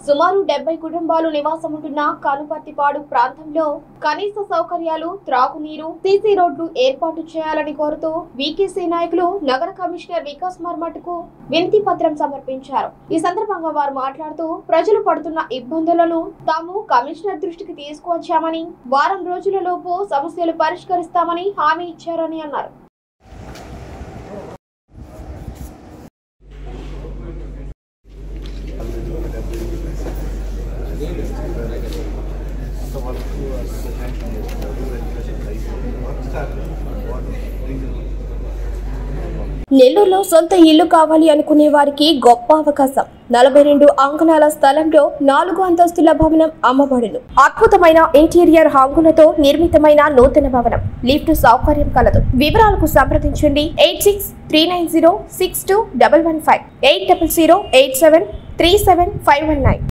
సుమారు డెబ్బై కుటుంబాలు నివాసం ఉంటున్న కనుపర్తిపాడు ప్రాంతంలో కనీస సౌకర్యాలు త్రాగునీరు సీసీ రోడ్లు ఏర్పాటు చేయాలని కోరుతూ వీకేసీ నాయకులు నగర కమిషనర్ వికాస్ మర్మట్కు వినతి పత్రం సమర్పించారు ఈ సందర్భంగా వారు మాట్లాడుతూ ప్రజలు పడుతున్న ఇబ్బందులను తాము కమిషనర్ దృష్టికి తీసుకువచ్చామని వారం రోజులలోపు సమస్యలు పరిష్కరిస్తామని హామీ ఇచ్చారని అన్నారు నెల్లూరులో సొంత ఇల్లు కావాలి అనుకునే వారికి గొప్ప అవకాశం నలభై రెండు అంకణాల స్థలంలో నాలుగు అంతస్తుల భవనం అమ్మబడును అద్భుతమైన ఇంటీరియర్ హంగులతో నిర్మితమైన నూతన భవనం లిఫ్ట్ సౌకర్యం కలదు వివరాలకు సంప్రదించండి eight six three nine zero six two double one five eight double zero eight seven three seven five one nine